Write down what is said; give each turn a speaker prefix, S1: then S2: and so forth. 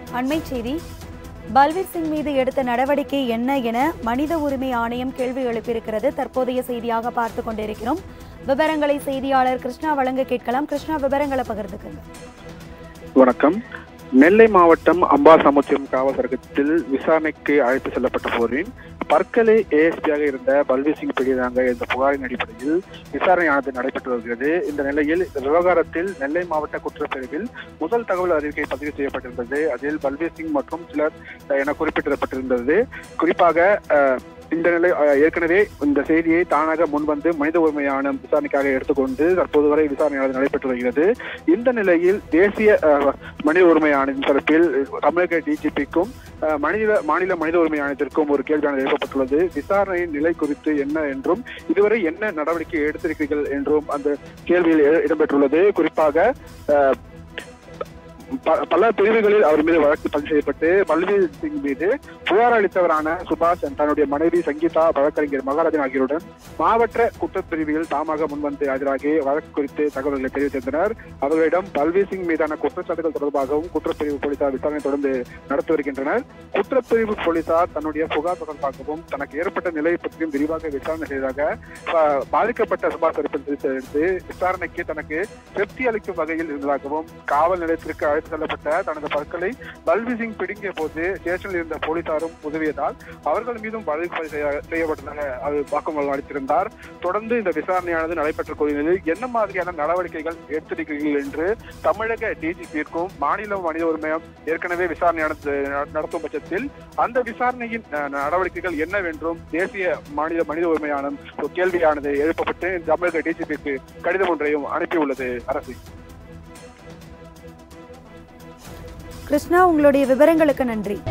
S1: அண்மைச் செய்தி பல்வீர் சிங் மீது எடுத்த நடவடிக்கை என்ன என மனித உரிமை ஆணையம் கேள்வி எழுப்பியிருக்கிறது தற்போதைய செய்தியாக பார்த்து கொண்டிருக்கிறோம் விவரங்களை செய்தியாளர் கிருஷ்ணா வழங்க கேட்கலாம் கிருஷ்ணா விவரங்களை பகிர்ந்துக்கங்க
S2: வணக்கம் நெல்லை மாவட்டம் அம்பாசமுத்திரம் காவல் சரகத்தில் விசாரணைக்கு அழைத்து செல்லப்பட்ட போரின் பற்கலை ஏஎஸ்பியாக இருந்த பல்வீர் சிங் பிடிதாங்க என்ற புகாரின் அடிப்படையில் விசாரணையானது நடைபெற்று வருகிறது இந்த நிலையில் இந்த விவகாரத்தில் நெல்லை மாவட்ட குற்றப்பிரிவில் முதல் தகவல் அறிக்கை பதிவு செய்யப்பட்டிருந்தது அதில் பல்வீர் சிங் மற்றும் சிலர் அஹ், என குறிப்பிட்டிருப்பட்டிருந்தது குறிப்பாக அஹ், இந்த நிலை அஹ், ஏற்கனவே இந்த செய்தியை தானாக முன்வந்து மனித உரிமையான விசாரணைக்காக எடுத்துக்கொண்டு தற்போது வரை விசாரணையானது நடைபெற்று வருகிறது இந்த நிலையில் தேசிய அஹ், மனித உரிமை ஆணையத்தின் தரப்பில் தமிழக டிஜிபிக்கும் மனித மாநில மனித உரிமை ஆணையத்திற்கும் ஒரு கேள்வியானது எழுப்பப்பட்டுள்ளது விசாரணையின் நிலை குறித்து என்ன என்றும் இதுவரை என்ன நடவடிக்கை எடுத்திருக்கிறீர்கள் என்றும் அந்த கேள்வியில் இட- இடம்பெற்றுள்ளது குறிப்பாக அஹ், ப- பல பிரிவுகளில் அவர் மீது வழக்கு பதிவு செய்யப்பட்டு பல்வீர் சிங் மீது புகார் அளித்தவரான சுபாஷ் தன்னுடைய மனைவி சங்கீதா வழக்கறிஞர் மகாராஜன் ஆகியோருடன் மாவட்ட குற்றப்பிரிவில் தாமாக முன்வந்து ஆஜராகி வழக்கு குறித்து தகவல்களை தெரிவித்திருந்தனர் அவர்களிடம் பல்வீர் சிங் மீதான குற்றச்சாட்டுகள் தொடர்பாகவும் குற்றப்பிரிவு போலீசார் விசாரணை தொடர்ந்து நடத்தி வருகின்றனர் குற்றப்பிரிவு போலீசார் தன்னுடைய புகார் தொடர்பாகவும் தனக்கு ஏற்பட்ட நிலை பற்றியும் விரிவாக விசாரணை செய்ததாக ப- பாதிக்கப்பட்ட சுபாஷ் தரப்பில் தெரிவித்தெடுத்து விசாரணைக்கு தனக்கு திருப்தி அளிக்கும் வகையில் இருந்ததாகவும் காவல் நிலையத்திற்கு அழைத்து செல்லப்பட்ட தனது பற்களை பல்வீர் சிங் பிடுங்கிய போது ஸ்டேஷனில் இருந்த போலீசாரும் உதவியதால் அவர்கள் மீதும் வழக்கு பதிவு செய்ய- செய்யப்பட்டதாக அவர் வாக்குமூலம் அளித்திருந்தார் தொடர்ந்து இந்த விசாரணையானது நடைபெற்ற கோரிக்கையில் என்ன மாதிரியான நடவடிக்கைகள் எடுத்திருக்கிறீர்கள் என்று தமிழக டிஜிபிற்கும் மாநில மனித உரிமையம் ஏற்கனவே விசாரணையானது ந- நடத்தும் பட்சத்தில் அந்த விசாரணையின் அஹ், நடவடிக்கைகள் என்னவென்றும் தேசிய மாநில மனித உரிமையான ஒரு கேள்வியானது எழுப்பப்பட்டு தமிழக டிஜிபிக்கு கடிதம் ஒன்றையும் அனுப்பியுள்ளது அரசு
S1: கிருஷ்ணா உங்களுடைய விவரங்களுக்கு நன்றி